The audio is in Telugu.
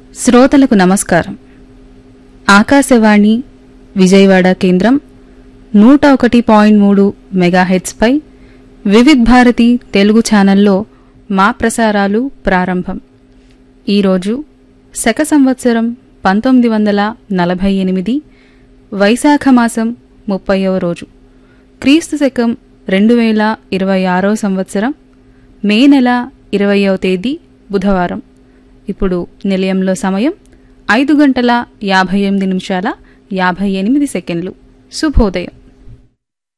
శ్రోతలకు నమస్కారం ఆకాశవాణి విజయవాడ కేంద్రం నూట ఒకటి పాయింట్ మూడు మెగాహెట్స్పై వివిధ్ భారతి తెలుగు ఛానల్లో మా ప్రసారాలు ప్రారంభం ఈరోజు శక సంవత్సరం పంతొమ్మిది వందల నలభై ఎనిమిది వైశాఖ మాసం ముప్పైవ రోజు క్రీస్తు శకం రెండు వేల ఇరవై ఆరో సంవత్సరం మే నెల ఇరవయవ తేదీ బుధవారం ఇప్పుడు నిలయంలో సమయం ఐదు గంటల యాభై ఎనిమిది నిమిషాల యాభై ఎనిమిది సెకండ్లు శుభోదయం